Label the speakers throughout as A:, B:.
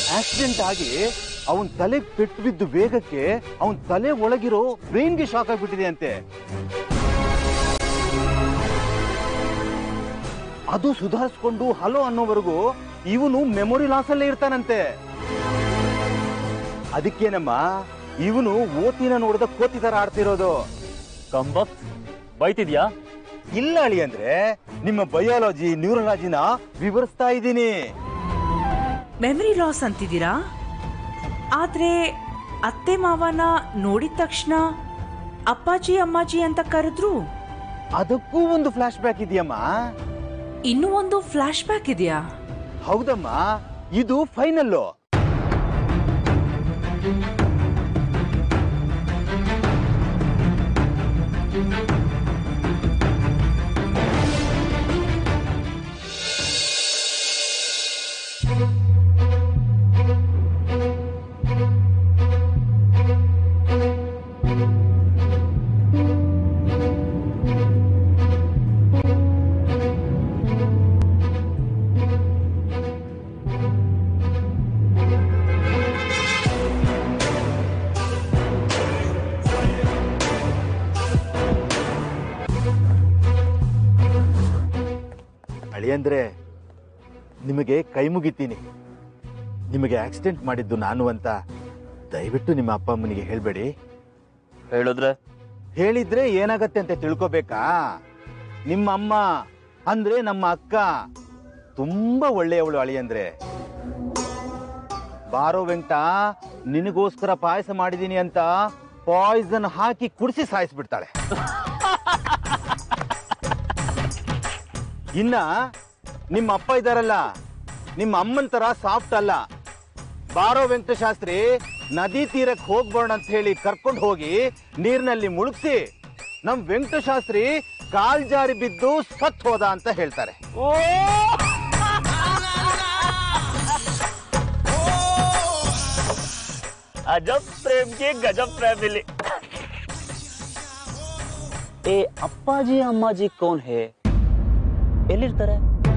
A: Accident ಆಗಿ ಅವನ್ ತಲೆ ಪೆಟ್ಟು ಬಿದ್ದು ವೇಗಕ್ಕೆ ಅವನ್ ತಲೆ ಒಳಗಿರೋ ಬ್ರೈನ್ಗೆ ಶಾಕ್ ಆಗ್ಬಿಟ್ಟಿದೆ ಅಂತೆ ಅದು ಸುಧಾರಿಸ್ಕೊಂಡು ಹಲೋ ಅನ್ನೋವರೆಗೂ ಇವನು ಮೆಮೊರಿ ಲಾಸ್ ಅಲ್ಲೇ ಇರ್ತಾನಂತೆ ಅದಕ್ಕೇನಮ್ಮ ಇವನು ಓತಿನ ನೋಡಿದ ಕೋತಿ ತರ ಆಡ್ತಿರೋದು
B: ಕಂಬಕ್ ಬೈತಿದ್ಯಾ
A: ಇಲ್ಲ ಅಳಿ ಅಂದ್ರೆ ನಿಮ್ಮ ಬಯಾಲಜಿ ನ್ಯೂರಲಾಜಿನ ವಿವರಿಸ್ತಾ ಇದ್ದೀನಿ
C: ಮೆಮರಿ ಲಾಸ್ ಅಂತಿದ್ದೀರಾ ಆದ್ರೆ ಅತ್ತೆ ಮಾವನ ನೋಡಿದ ತಕ್ಷಣ ಅಪ್ಪಾಜಿ ಅಮ್ಮಾಜಿ ಅಂತ ಕರೆದ್ರು
A: ಅದಕ್ಕೂ ಒಂದು ಫ್ಲಾಶ್ ಬ್ಯಾಕ್ ಇದೆಯಮ್ಮ
C: ಇನ್ನೂ ಒಂದು ಫ್ಲಾಶ್ ಬ್ಯಾಕ್ ಇದೆಯಾ
A: ಹೌದಮ್ಮ ಇದು ಫೈನಲ್ಲು ಅಳಿಯಂದ್ರೆ ನಿಮಗೆ ಕೈ ಮುಗಿತೀನಿ ನಿಮಗೆ ಆಕ್ಸಿಡೆಂಟ್ ಮಾಡಿದ್ದು ನಾನು ಅಂತ ದಯವಿಟ್ಟು ನಿಮ್ಮ ಅಪ್ಪ ಅಮ್ಮನಿಗೆ ಹೇಳ್ಬೇಡಿ
B: ಹೇಳಿದ್ರೆ
A: ಹೇಳಿದ್ರೆ ಏನಾಗತ್ತೆ ಅಂತ ತಿಳ್ಕೊಬೇಕಾ ನಿಮ್ಮ ಅಮ್ಮ ಅಂದ್ರೆ ನಮ್ಮ ಅಕ್ಕ ತುಂಬಾ ಒಳ್ಳೆಯವಳು ಅಳಿಯಂದ್ರೆ ಬಾರೋ ವೆಂಕಟ ನಿನಗೋಸ್ಕರ ಪಾಯಸ ಮಾಡಿದೀನಿ ಅಂತ ಪಾಯ್ಸನ್ ಹಾಕಿ ಕುಡಿಸಿ ಸಾಯಿಸ್ಬಿಡ್ತಾಳೆ ಇನ್ನ ನಿಮ್ಮ ಅಪ್ಪ ಇದಾರಲ್ಲ ನಿಮ್ಮ ಅಮ್ಮನ ತರ ಸಾಫ್ಟ್ ಅಲ್ಲ ಬಾರೋ ವೆಂಕಟಶಾಸ್ತ್ರಿ ನದಿ ತೀರಕ್ಕೆ ಹೋಗ್ಬೋಣ ಅಂತ ಹೇಳಿ ಕರ್ಕೊಂಡು ಹೋಗಿ ನೀರಿನಲ್ಲಿ ಮುಳುಗ್ಸಿ ನಮ್ ವೆಂಕಟಶಾಸ್ತ್ರಿ ಕಾಲ್ ಜಾರಿ ಬಿದ್ದು ಸತ್ ಹೋದ ಅಂತ ಹೇಳ್ತಾರೆ
B: ಅಜಬ್ ಪ್ರೇಮ್ಗೆ ಗಜಬ್ ಫ್ಯಾಮಿಲಿ ಏ ಅಪ್ಪಾಜಿ ಅಮ್ಮಾಜಿ ಕೌನ್ ಹೇ ಎಲ್ಲಿರ್ತಾರೆ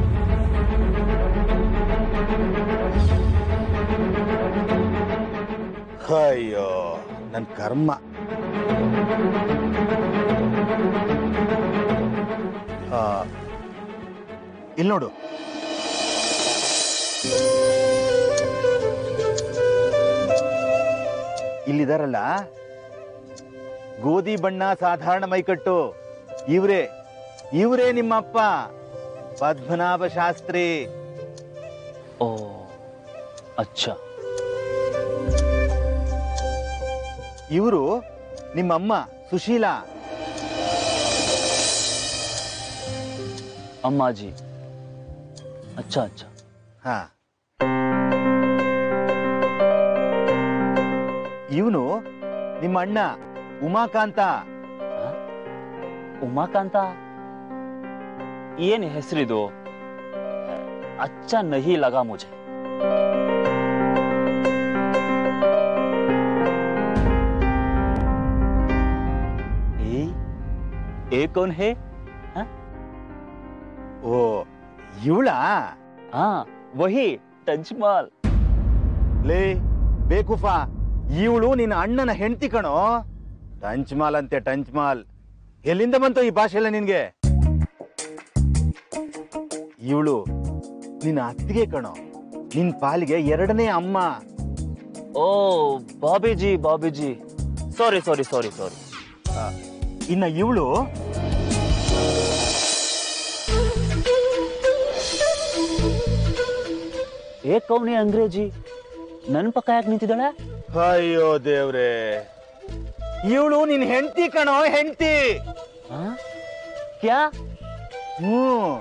A: ಅಯ್ಯೋ ನನ್ ಕರ್ಮ ಆ, ಇಲ್ ನೋಡು ಇಲ್ಲಿದಾರಲ್ಲ ಗೋಧಿ ಬಣ್ಣ ಸಾಧಾರಣ ಮೈಕಟ್ಟು ಇವ್ರೇ ಇವರೇ ನಿಮ್ಮ ಅಪ್ಪ ಪದ್ಮನಾಭ ಶಾಸ್ತ್ರಿ
B: ಓ ಅಚ್ಚಾ
A: ಇವರು ನಿಮ್ಮಮ್ಮ ಸುಶೀಲಾ
B: ಅಮ್ಮಾಜಿ ಅಚ್ಚಾ ಅಚ್ಚಾ
A: ಹಾ ಇವನು ನಿಮ್ಮ ಅಣ್ಣ ಉಮಾಕಾಂತ
B: ಉಮಾಕಾಂತ ಏನ್ ಹೆಸರಿದು ಅಚ್ಚ ನಹಿ ಲಗಾ ಮುझे ಏ ಏ ಕೌನ್ ಹೇ
A: ಓ ಇವಳ
B: ಹಾ ವಹಿ ಟಂಚ್ಮಾಲ್
A: ಲೇ ಬೇಕುಫಾ ಇವಳು ನಿನ್ನ ಅಣ್ಣನ ಹೆಂಡತಿ ಕಣೋ ಟಂಚ್ಮಾಲ್ ಅಂತೆ ಟಂಚ್ಮಾಲ್ ಎಲ್ಲಿಂದ ಬಂತು ಈ ಭಾಷೆ ಎಲ್ಲ ನಿನ್ಗೆ ಇವಳು ನಿನ್ನ ಅತ್ತಿಗೆ ಕಣೋ ನಿನ್ ಪಾಲಿಗೆ ಎರಡನೇ ಅಮ್ಮ
B: ಓ ಬಾಬಿಜಿ ಬಾಬಿಜಿ ಸಾರಿ ಸಾರಿ ಸಾರಿ ಸಾರಿ
A: ಆ, ಇನ್ನ ಇವಳು
B: ಏ ಕೌನಿ ಅಂಗ್ರೇಜಿ ನನ್ ಪಕ್ಕ ಯಾಕೆ ನಿಂತಿದ್ದಾಳೆ
A: ಅಯ್ಯೋ ದೇವ್ರೆ ಇವಳು ನಿನ್ ಹೆಂಡತಿ ಕಣೋ ಹೆಂಡತಿ
B: ಹಾ ಕ್ಯಾ
A: ಹ್ಮ್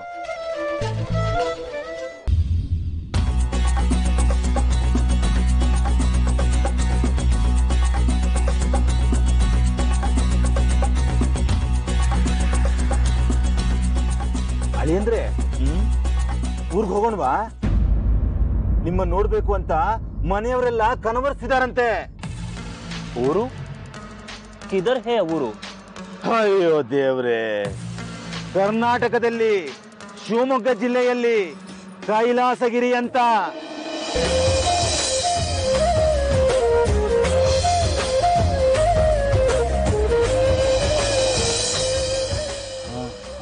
A: ಅಳಿ ಅಂದ್ರೆ
B: ಹ್ಮ್
A: ಊರ್ಗ್ ಹೋಗೋಣವಾ ನಿಮ್ಮ ನೋಡ್ಬೇಕು ಅಂತ ಮನೆಯವರೆಲ್ಲ ಕನವರ್ಸಿದಾರಂತೆ
B: ಊರು ಕಿದರ್ ಹೇ ಊರು
A: ಅಯ್ಯೋ ದೇವ್ರೆ ಕರ್ನಾಟಕದಲ್ಲಿ ಶಿವಮೊಗ್ಗ ಜಿಲ್ಲೆಯಲ್ಲಿ ಕೈಲಾಸಗಿರಿ ಅಂತ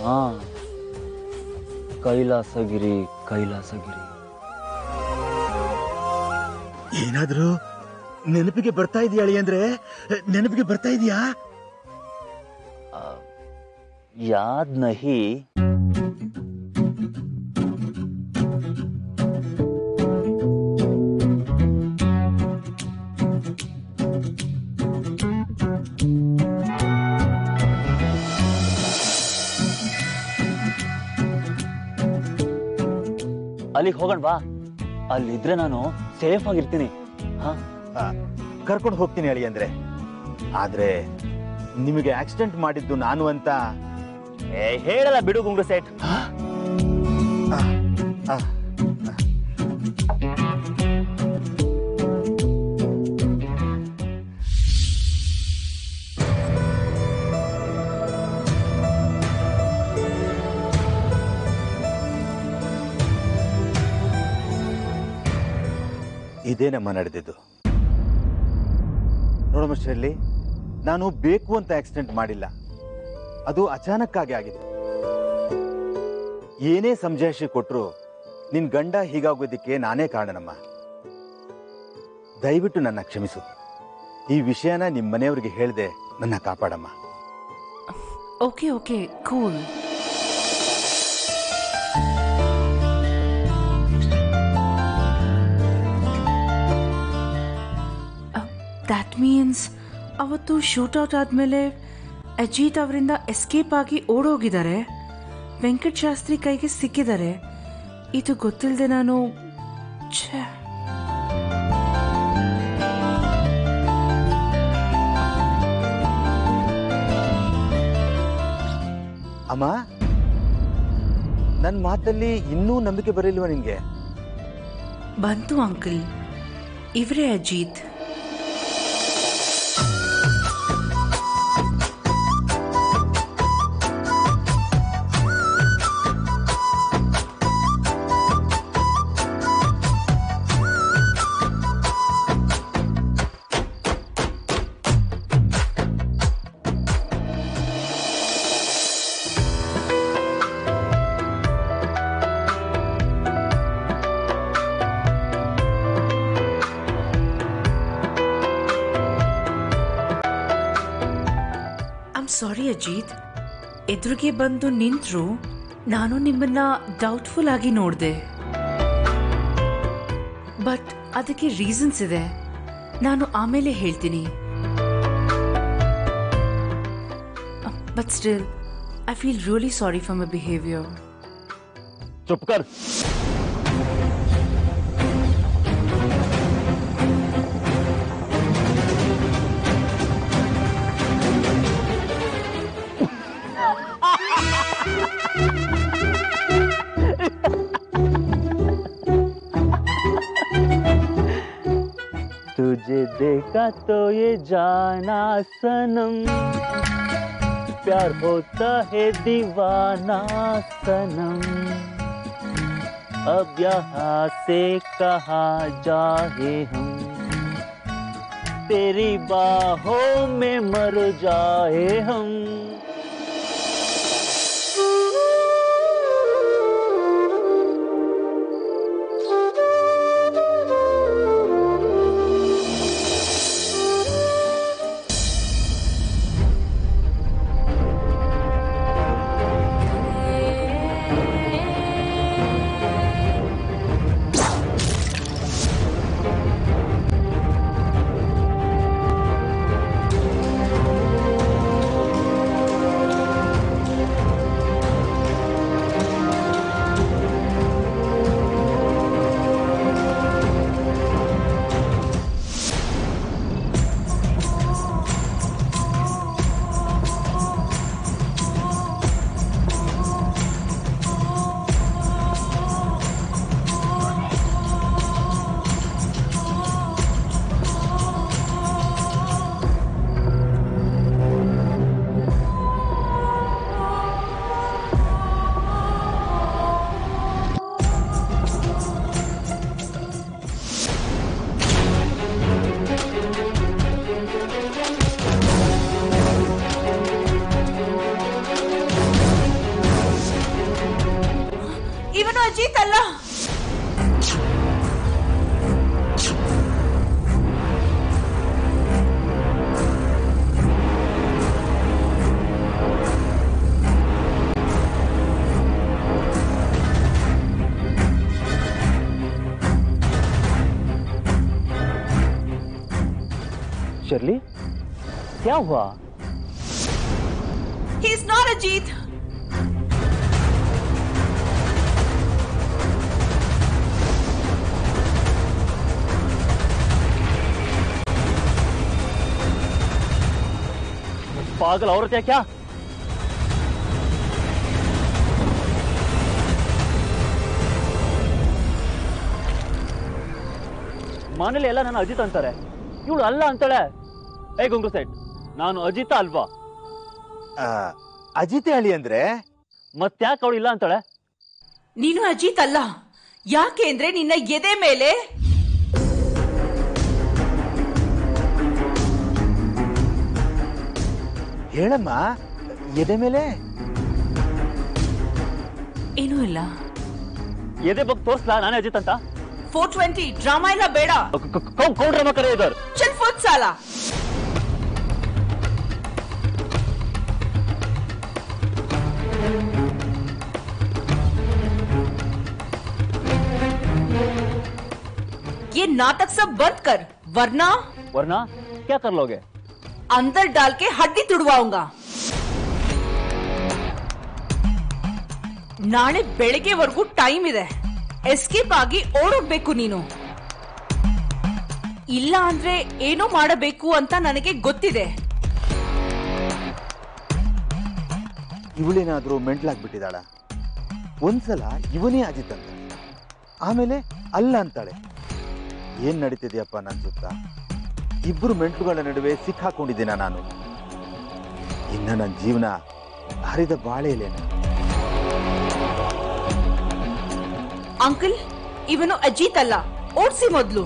B: ಹಾ ಕೈಲಾಸಗಿರಿ ಕೈಲಾಸಗಿರಿ
A: ಏನಾದ್ರೂ ನೆನಪಿಗೆ ಬರ್ತಾ ಇದೆಯಾ ಅಳಿ ಅಂದ್ರೆ ನೆನಪಿಗೆ ಬರ್ತಾ ಇದೆಯಾ
B: ಯಾದ್ ನಹಿ ಅಲ್ಲಿಗೆ ಹೋಗೋಣ ಬಾ ಅಲ್ಲಿದ್ರೆ ನಾನು ಸೇಫ್ ಆಗಿರ್ತೀನಿ ಹಾ
A: ಕರ್ಕೊಂಡು ಹೋಗ್ತೀನಿ ಅಳಿ ಅಂದ್ರೆ ಆದ್ರೆ ನಿಮಗೆ ಆಕ್ಸಿಡೆಂಟ್ ಮಾಡಿದ್ದು ನಾನು ಅಂತ
B: ಏ ಹೇಳಲ್ಲ ಬಿಡು ಗುಂಗ್ರು ಸೇಟ್
A: ಆ, ಇದೇ ನಮ್ಮ ನಡೆದಿದ್ದು ನೋಡಮ್ಮ ಶೈಲಿ ನಾನು ಬೇಕು ಅಂತ ಆಕ್ಸಿಡೆಂಟ್ ಮಾಡಿಲ್ಲ ಅದು ಅಚಾನಕ್ಕಾಗಿ ಆಗಿದೆ ಏನೇ ಸಮಜಾಯಿಷಿ ಕೊಟ್ರು ನಿನ್ ಗಂಡ ಹೀಗಾಗೋದಕ್ಕೆ ನಾನೇ ಕಾರಣನಮ್ಮ ದಯವಿಟ್ಟು ನನ್ನ ಕ್ಷಮಿಸು ಈ ವಿಷಯನ ನಿಮ್ಮ ಮನೆಯವ್ರಿಗೆ ಹೇಳ್ದೆ ನನ್ನ ಕಾಪಾಡಮ್ಮ
C: okay okay cool that means ಅವತ್ತು ಶೂಟೌಟ್ ಆದಮೇಲೆ ಅಜಿತ್ ಅವರಿಂದ ಎಸ್ಕೇಪ್ ಆಗಿ ಓಡೋಗಿದ್ದಾರೆ ವೆಂಕಟ್ ಶಾಸ್ತ್ರಿ ಕೈಗೆ ಸಿಕ್ಕಿದ್ದಾರೆ ಇದು ಗೊತ್ತಿಲ್ಲದೆ ನಾನು ಛೇ
A: ಅಮ್ಮ ನನ್ನ ಮಾತಲ್ಲಿ ಇನ್ನೂ ನಂಬಿಕೆ ಬರಲಿಲ್ವಾ ನಿನ್ಗೆ
C: ಬಂತು ಅಂಕಲ್ ಇವರೇ ಅಜಿತ್ ಐಮ್ ಸಾರಿ ಅಜಿತ್ ಎದುರಿಗೆ ಬಂದು ನಿಂತರು ನಾನು ನಿಮ್ಮನ್ನ ಡೌಟ್ಫುಲ್ ಆಗಿ ನೋಡಿದೆ ಬಟ್ ಅದಕ್ಕೆ ರೀಸನ್ಸ್ ಇದೆ ನಾನು ಆಮೇಲೆ ಹೇಳ್ತೀನಿ but still I feel really sorry for my behaviour
B: ಚುಪ್ ಕರ್ तुझे देखा तो ये जाना सनम प्यार होता है दीवाना सनम अब यहाँ से कहा जाए हम तेरी बाहों में मर जाए हम
C: ಅಜಿತ್ ಅಲ್ಲ
B: शर्ली क्या हुआ
C: ही इज नॉट अजीत
B: पागल औरत है क्या ಮನೇಲಿ ಎಲ್ಲ ನಾನು ಅಜಿತ್ ಅಂತಾರೆ ಇವಳು ಅಲ್ಲ ಅಂತಾಳೆ ಏ ಗುಂಗು ಸೆಟ್ ನಾನು ಅಜಿತ ಅಲ್ವಾ
A: ಆ, ಅಜಿತೆ ಅಳಿ ಅಂದ್ರೆ
B: ಮತ್ತ್ಯಾಕೆ ಅವಳು ಇಲ್ಲ ಅಂತಾಳೆ
C: ನೀನು ಅಜಿತ್ ಅಲ್ಲ ಯಾಕೆ ಅಂದ್ರೆ ನಿನ್ನ ಎದೆ ಮೇಲೆ
A: ಹೇಳಮ್ಮ ಎದೆ ಮೇಲೆ
C: ಏನೂ ಇಲ್ಲ
B: ಎದೆ ಬಗ್ಗೆ ತೋರ್ಸ್ಲಾ ನಾನೇ ಅಜಿತ್ ಅಂತ
C: ಫೋರ್ ಟ್ವೆಂಟಿ ಡ್ರಾಮಾ ಎಲ್ಲ ಬೇಡ
B: ಕೌಂಟ್ರಮ್ಮ ಕರೆ ಇದ್ದಾರೆ
C: ಚಲ್ ಫುಟ್ ಸಾಲ ये नाटक सब बंद कर वरना
B: ವರ್ನಾ ಕ್ಯಾ ಕರ್ ಲೋಗೆ
C: अंदर डाल के हड्डी तुड़वाऊंगा ನಾಳೆ ಬೆಳಗ್ಗೆವರೆಗೂ ಟೈಮ್ ಇದೆ ಎಸ್ಕೇಪ್ ಆಗಿ ಓಡೋಗ್ಬೇಕು ನೀನು ಇಲ್ಲ ಅಂದ್ರೆ ಏನೋ ಮಾಡಬೇಕು ಅಂತ ನನಗೆ ಗೊತ್ತಿದೆ
A: ಇವಳೇನಾದ್ರೂ ಮೆಂಟ್ಲಾಗ್ಬಿಟ್ಟಿದಾಳ ಒಂದ್ಸಲ ಇವನೇ ಅಜಿತ್ ಅಂತ ಆಮೇಲೆ ಅಲ್ಲ ಅಂತಾಳೆ ಏನ್ ನಡೀತಿದೆಯಪ್ಪ ನನ್ನ ಸುತ್ತ ಇಬ್ರು ಮೆಂಟ್ಲುಗಳ ನಡುವೆ ಸಿಕ್ಕಾಕೊಂಡಿದ್ದೀನ ನಾನು ಇನ್ನ ನನ್ನ ಜೀವನ ಹರಿದ ಬಾಳೆ ಎಲೆನ
C: ಅಂಕಲ್ ಇವನು ಅಜಿತ್ ಅಲ್ಲ ಓಡ್ಸಿ ಮೊದ್ಲು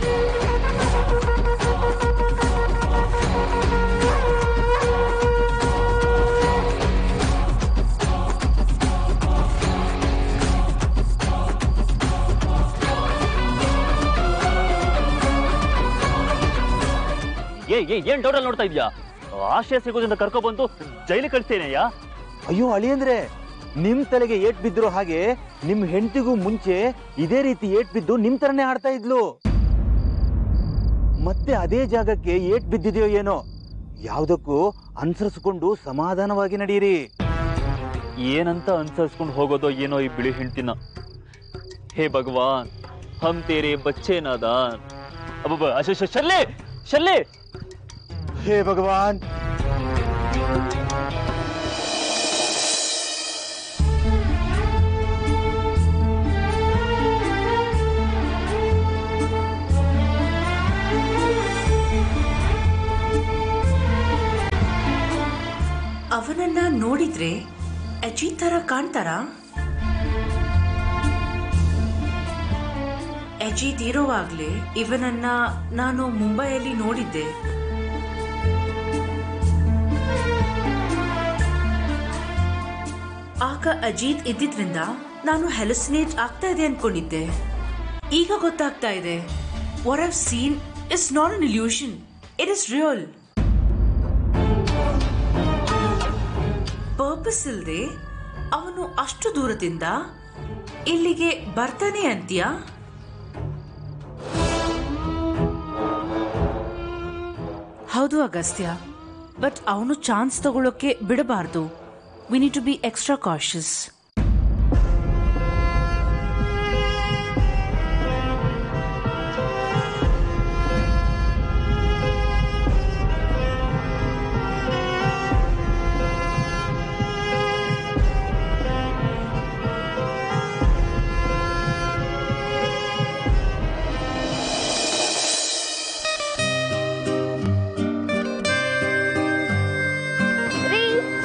B: ಏ ಏ ಏನ್ ಡೌಟಲ್ಲಿ ನೋಡ್ತಾ ಇದ್ಯಾ ಆಶಯ ಸಿಗೋದ್ರಿಂದ ಕರ್ಕೊ ಬಂದು ಜೈಲಿಗೆ ಕಳಿಸ್ತೇನೆಯಾ
A: ಅಯ್ಯೋ ಅಳಿಯಂದ್ರೆ ನಿಮ್ ತಲೆಗೆ ಏಟ್ ಬಿದ್ರು ಹಾಗೆ ನಿಮ್ ಹೆಂಡತಿಗೂ ಮುಂಚೆ ಇದೇ ರೀತಿ ಏಟ್ ಬಿದ್ದು ನಿಮ್ ತರನೇ ಆಡ್ತಾ ಇದ್ಲು ಮತ್ತೆ ಅದೇ ಜಾಗಕ್ಕೆ ಏಟ್ ಬಿದ್ದಿದೆಯೋ ಏನೋ ಯಾವ್ದಕ್ಕೂ ಅನುಸರಿಸಿಕೊಂಡು ಸಮಾಧಾನವಾಗಿ ನಡೀರಿ
B: ಏನಂತ ಅನ್ಸರ್ಸ್ಕೊಂಡು ಹೋಗೋದೋ ಏನೋ ಈ ಬಿಳಿ ಹೆಂಡ್ತಿನ ಹೇ ಭಗವಾನ್ ಹಮ್ ತೇರೆ ಬಚ್ಚೆ ನಾದಾನ್ ಅಬ್ಬಬ್ಬ ಅಶ ಶ- ಶರ್ಲೆ ಶರ್ಲೆ
A: ಹೇ ಭಗವಾನ್
C: ಅವನನ್ನ ನೋಡಿದ್ರೆ ಅಜಿತ್ ತರ ಕಾಣ್ತಾರಾ ಅಜಿತ್ ಇರೋವಾಗ್ಲೇ ಇವನನ್ನ ನಾನು ಮುಂಬೈಯಲ್ಲಿ ನೋಡಿದ್ದೆ ಆಗ ಅಜಿತ್ ಇದ್ದಿದ್ರಿಂದ ನಾನು ಹೆಲಸಿನೇಟ್ ಆಗ್ತಾ ಇದೆ ಅನ್ಕೊಂಡಿದ್ದೆ ಈಗ ಗೊತ್ತಾಗ್ತಾ ಇದೆ what have seen is not an illusion it is real purpose ಇಲ್ದೆ ಅವನು ಅಷ್ಟು ದೂರದಿಂದ ಇಲ್ಲಿಗೆ ಬರ್ತಾನೆ ಅಂತೀಯಾ ಹೌದು ಅಗಸ್ತ್ಯ ಬಟ್ ಅವನು ಚಾನ್ಸ್ ತಗೊಳ್ಳೋಕೆ ಬಿಡಬಾರ್ದು we need to be extra cautious
D: ರೀ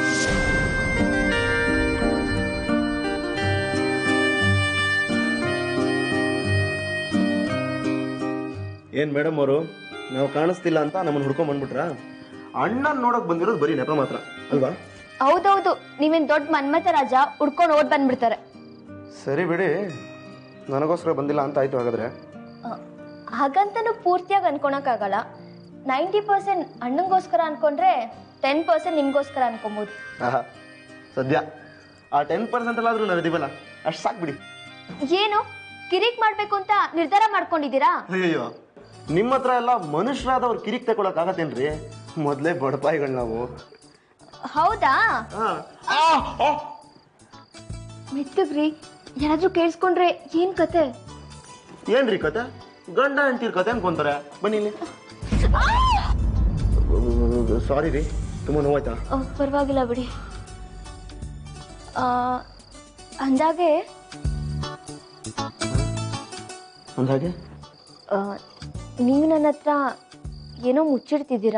E: ಏನ್ ಮೇಡಮ್ ಅವರು ನಾವು ಕಾಣಿಸ್ತಿಲ್ಲ ಅಂತ ನಮ್ಮನ್ನ ಹುಡ್ಕೊಂಡ್ ಬಂದ್ಬಿಟ್ರ ಅಣ್ಣನ್ ನೋಡಕ್ ಬಂದಿರೋದು ಬರೀ ನೆಪ ಮಾತ್ರ ಅಲ್ವಾ
D: ಹೌದೌದು ನೀವೇನ್ ದೊಡ್ಡ ಮನ್ಮಥ ರಾಜ ಉಡ್ಕೊಂಡು ಓಡ್ ಬಂದ್ಬಿಡ್ತಾರೆ
E: ಸರಿ ಬಿಡಿ ನನಗೋಸ್ಕರ ಬಂದಿಲ್ಲ ಅಂತ ಆಯ್ತು ಹಾಗಾದ್ರೆ
D: ಆ, ಹಾಗಂತನೂ ಪೂರ್ತಿಯಾಗಿ ಅನ್ಕೊಳಕ್ಕಾಗಲ್ಲ ನೈಂಟಿ ಪರ್ಸೆಂಟ್ ಅಣ್ಣಂಗೋಸ್ಕರ ಅನ್ಕೊಂಡ್ರೆ ಟೆನ್ ಪರ್ಸೆಂಟ್ ನಿಮ್ಗೋಸ್ಕರ ಅನ್ಕೊಬೋದು
E: ಆಹಾ ಸದ್ಯ ಆ ಟೆನ್ ಪರ್ಸೆಂಟ್ ಅಲ್ಲಾದ್ರೂ ನಾವು ಇದೀವಲ್ಲ ಅಷ್ಟು ಸಾಕು ಬಿಡಿ
D: ಏನು ಕಿರಿಕ್ ಮಾಡ್ಬೇಕು ಅಂತ ನಿರ್ಧಾರ ಮಾಡ್ಕೊಂಡಿದ್ದೀರಾ
E: ಅಯ್ಯಯ್ಯೋ ನಿಮ್ಮ ಹತ್ರ ಎಲ್ಲ ಮನುಷ್ಯರಾದವ್ರು ಕಿರಿಕ್ ತಗೊಳಕ್ ಮೊದಲೇ ಬಡಪಾಯಿಗಳು ನಾವು
D: ಹೌದಾ
E: ಹಾ.
D: ಮೆತ್ತಗ್ರಿ ಯಾರಾದ್ರೂ ಕೇಳಿಸ್ಕೊಂಡ್ರೆ ಏನ್ ಕತೆ
E: ಏನ್ರಿ ಕತೆ ಗಂಡ ಹೆಂಡ್ತಿರ್ ಕತೆ ಅನ್ಕೊಂತಾರೆ ಬನ್ನಿ ಇಲ್ಲಿ ಸಾರಿ ರೀ ತುಂಬ ನೋವಾಯ್ತಾ
D: ಆ, ಪರವಾಗಿಲ್ಲ ಬಿಡಿ ಆ, ಅಂದಾಗೆ
E: ಅಂದಾಗೆ
D: ಆ, ನೀವು ನನ್ನ ಹತ್ರ ಏನೋ ಮುಚ್ಚಿಡ್ತಿದ್ದೀರಾ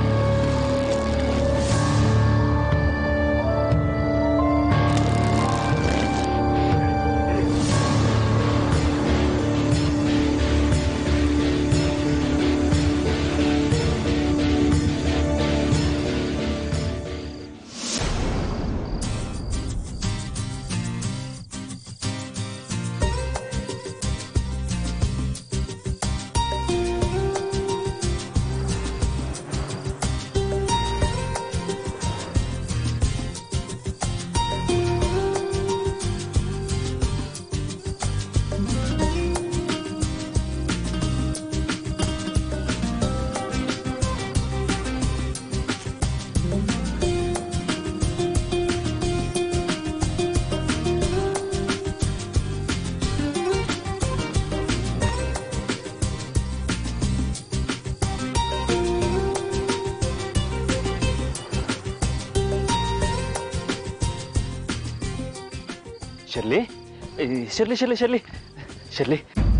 B: ಶರ್ಲಿ ಏ, ಶರ್ಲಿ ಶರ್ಲಿ ಶರ್ಲಿ ಶರ್ಲಿ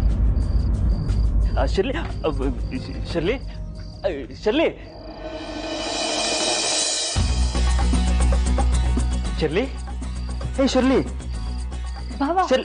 B: ಆ, ಶರ್ಲಿ ಅವ್, ಶರ್ಲಿ ಆ, ಶರ್ಲಿ ಶರ್ಲಿ ಹೇ ಶರ್ಲಿ
F: ಭಾವ
B: ಶರ್ಲಿ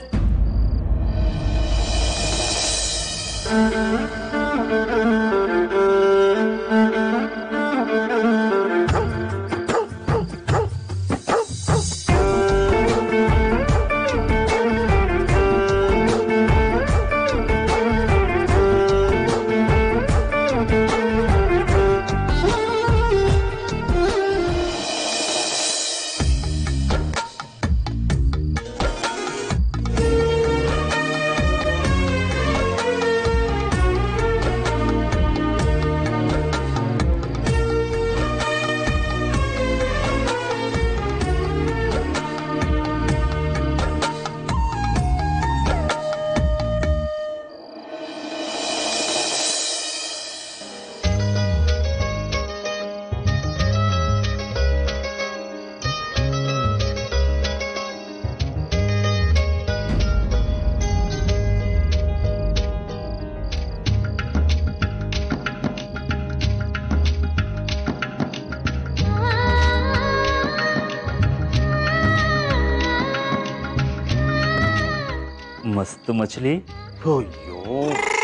B: ಮಸ್ತ್ ಮछली
A: ಅಯ್ಯೋ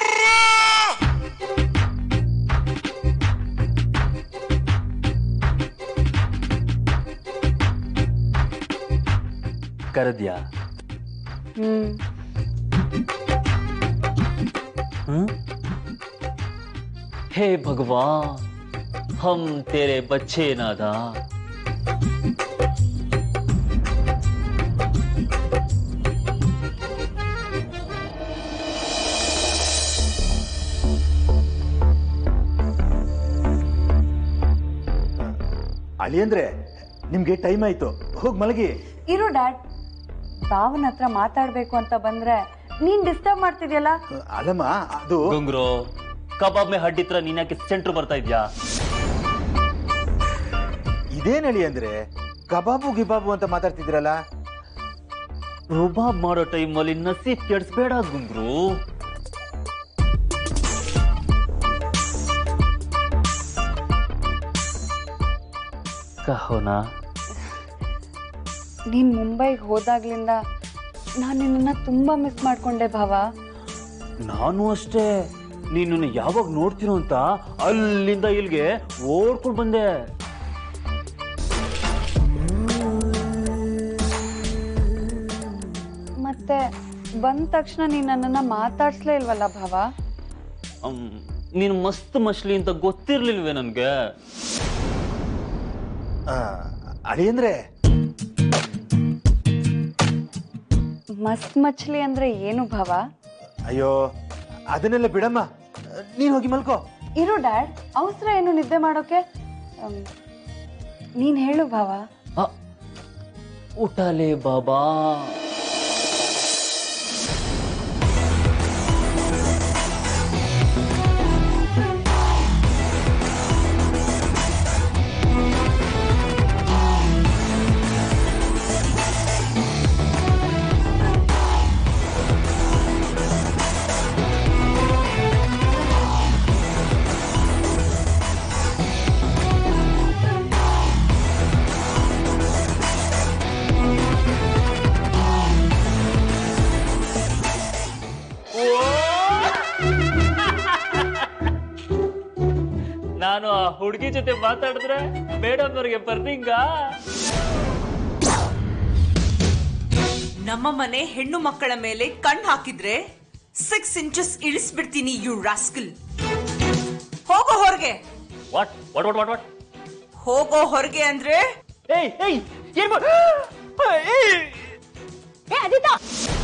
B: कर दिया
F: ಹ್ಮ್
B: हम्म? हे भगवान हम तेरे बच्चे नादान
A: ಅಳಿಯಂದ್ರೆ ನಿಮ್ಗೆ ಟೈಮ್ ಆಯ್ತು ಹೋಗಿ ಮಲಗಿ
F: ಇರು ಡ್ಯಾಡ್ ಭಾವನ ಹತ್ರ ಮಾತಾಡ್ಬೇಕು ಅಂತ ಬಂದ್ರೆ ನೀನ್ ಡಿಸ್ಟರ್ಬ್ ಮಾಡ್ತಿದ್ಯಲ್ಲ
A: ಅಲ್ಲಮ್ಮ ಅದು
B: ಗುಂಗ್ರು ಕಬಾಬ್ ಮೇ ಹಡ್ಡಿ ಹತ್ರ ನೀನ್ ಯಾಕೆ ಸೆಂಟ್ರ್ ಬರ್ತಾ ಇದ್ಯಾ
A: ಇದೇನ್ ಅಳಿ ಅಂದ್ರೆ ಕಬಾಬು ಗಿಬಾಬು ಅಂತ ಮಾತಾಡ್ತಿದ್ರಲ್ಲ
B: ರುಬಾಬ್ ಮಾಡೋ ಟೈಮಲ್ಲಿ ನಸೀಬ್ ಕೆಡ್ಸ್ಬೇಡ ಗುಂಗ್ರು ಕಹೋನಾ
F: ನೀನ್ ಮುಂಬೈಗೆ ಹೋದಾಗ್ಲಿಂದ ನಾನು ನಿನ್ನ ತುಂಬಾ ಮಿಸ್ ಮಾಡ್ಕೊಂಡೆ ಭಾವ
B: ನಾನು ಅಷ್ಟೇ ನೀನು ಯಾವಾಗ ನೋಡ್ತೀನೋ ಅಂತ ಅಲ್ಲಿಂದ ಇಲ್ಲಿಗೆ ಓಡ್ಕೊಂಡು ಬಂದೆ
F: ಮತ್ ಮತ್ತೆ ಬಂದ ತಕ್ಷಣ ನೀನ್ ನನ್ನನ್ನ ಮಾತಾಡ್ಸ್ಲೇ ಇಲ್ವಲ್ಲ ಭಾವ
B: ಅಮ್, ನೀನು ಮಸ್ತ್ ಮಚ್ಲಿ ಅಂತ ಗೊತ್ತಿರ್ಲಿಲ್ವೇ ನನ್ಗೆ
A: ಅಳಿ ಅಂದ್ರೆ
F: ಮಸ್ತ್ ಮಚ್ಲಿ ಅಂದ್ರೆ ಏನು ಭಾವ
A: ಅಯ್ಯೋ ಅದನ್ನೆಲ್ಲ ಬಿಡಮ್ಮ ನೀನ್ ಹೋಗಿ ಮಲ್ಕೋ
F: ಇರು ಡ್ಯಾಡ್ ಅವಸರ ಏನು ನಿದ್ದೆ ಮಾಡೋಕೆ ಅಮ್, ನೀನ್ ಹೇಳು ಭಾವ
B: ಆ, ಉಟಾಲೆ ಬಾಬಾ ನಾನು ಆ ಹುಡುಗಿ ಜೊತೆ ಮಾತಾಡಿದ್ರೆ ಮೇಡಮ್ ಅವ್ರಿಗೆ ಬರ್ನಿಂಗ
C: ನಮ್ಮ ಮನೆ ಹೆಣ್ಣು ಮಕ್ಕಳ ಮೇಲೆ ಕಣ್ಣು ಹಾಕಿದ್ರೆ ಸಿಕ್ಸ್ ಇಂಚಸ್ ಇಳಿಸ್ಬಿಡ್ತೀನಿ ಯು ರಾಸ್ಕಲ್ ಹೋಗೋ ಹೊರಗೆ
B: what what what what what
C: ಹೋಗೋ ಹೊರಗೆ ಅಂದ್ರೆ
B: ಏಯ್ ಏಯ್ ಏನ್ ಮಾಡ್- ಏಯ್
D: ಏ ಅದಿತಾ